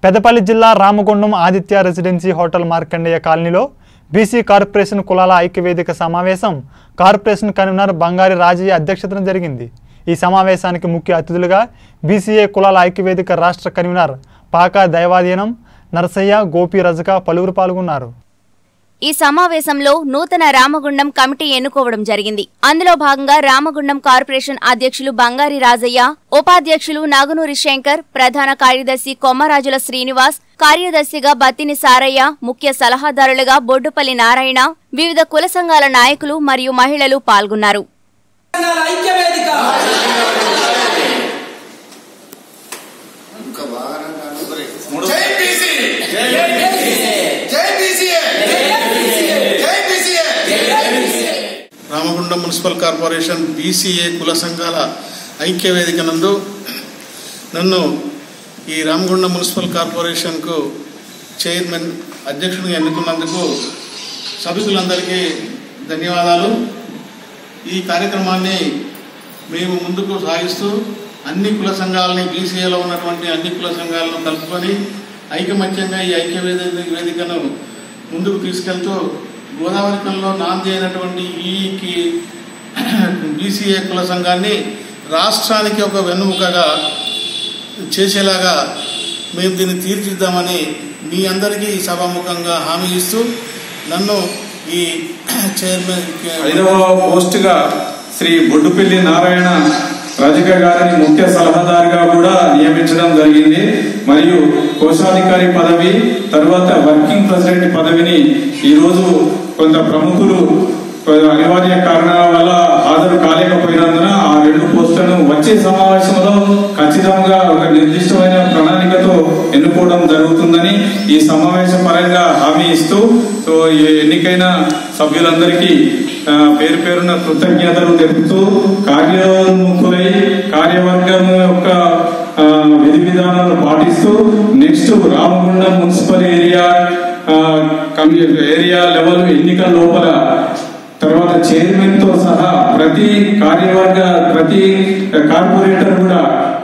పెద్దపల్లి జిల్లా Ramagundam Aditya residency hotel Markandeya కాలనీలో BC corporation కులాల ఐక్యవేదిక సమావేశం కార్పొరేషన్ కన్వీనర్ బంగారి రాజయ్య అధ్యక్షతన జరిగింది ఈ సమావేశానికి ముఖ్య అతిథులుగా బీసీఏ కులాల ఐక్యవేదిక రాష్ట్ర కన్వీనర్ పాకా దైవాధీనం నరసయ్య గోపి రజక పలువురు పాల్గొన్నారు ఈ సమావేశంలో నూతన రామగుండం కమిటీ ఎన్నుకోవడం జరిగింది అందులో భాగంగా రామగుండం కార్పొరేషన్ అధ్యక్షులు బంగారి రాజయ్య ఉపాధ్యక్షులు నాగనూరి శంకర్ ప్రధాన కార్యదర్శి కొమ్మరాజుల శ్రీనివాస్ కార్యదర్శిగా బత్తిని సారయ్య ముఖ్య సలహాదారులుగా బొడ్డుపల్లి నారాయణ వివిధ కుల సంఘాల నాయకులు మరియు మహిళలు పాల్గొన్నారు సంఘాల ఐక్య వేదిక జై బీసీ జై బీసీఏ జై BCA Ramagundam municipal corporation BCA కుల సంఘాల ఐక్య వేదిక నందు నన్ను ఈ రామగుండం మున్సిపల్ కార్పొరేషన్కు చైర్మన్ అధ్యక్షుడిగా ఎన్నుకున్నందుకు సభ్యులందరికీ ధన్యవాదాలు ఈ కార్యక్రమాన్ని మేము ముందుకు సాగిస్తూ అన్ని కుల సంఘాలని బీసీఏలో ఉన్నటువంటి అన్ని కుల సంఘాలను కలుపుకొని ఐకమత్యంగా ఈ ఐక్య వేదిక వేదికను ముందుకు తీసుకెళ్తూ గోదావరికంలో నాంది అయినటువంటి ఈకి బీసీఏ కుల సంఘాన్ని రాష్ట్రానికి ఒక వెన్నుముకగా చేసేలాగా మేము దీన్ని తీర్చిద్దామని మీ అందరికీ సభాముఖంగా హామీ ఇస్తూ నన్ను ఈ చైర్మన్ ఐదవ పోస్టుగా శ్రీ బొడ్డుపల్లి నారాయణ రజక గారిని ముఖ్య సలహాదారుగా కూడా నియమించడం జరిగింది మరియు కోశాధికారి పదవి తర్వాత వర్కింగ్ ప్రెసిడెంట్ పదవిని ఈరోజు కొంత ప్రముఖులు కొంత అనివార్య కారణాల వల్ల హాజరు కాలేకపోయినందున ఆ రెండు పోస్టులను వచ్చే సమావేశంలో ఖచ్చితంగా ఒక నిర్దిష్టమైన ప్రణాళికతో ఎన్నుకోవడం జరుగుతుందని ఈ సమావేశ పరంగా హామీ ఇస్తూ సో ఈ ఎన్నికైన సభ్యులందరికీ ఆ, పేరు పేరున కృతజ్ఞతలు తెలుపుతూ కార్యోన్ముఖులై కార్యవర్గం యొక్క ఆ, విధి విధానాలను పాటిస్తూ నెక్స్ట్ రామగుండం మున్సిపల్ ఏరియా ఆ, కమ్యూ- ఏరియా లెవెల్ ఎన్నికల లోపల తర్వాత చైర్మన్ తో సహా ప్రతి కార్యవర్గ ప్రతి కార్పొరేటర్ కూడా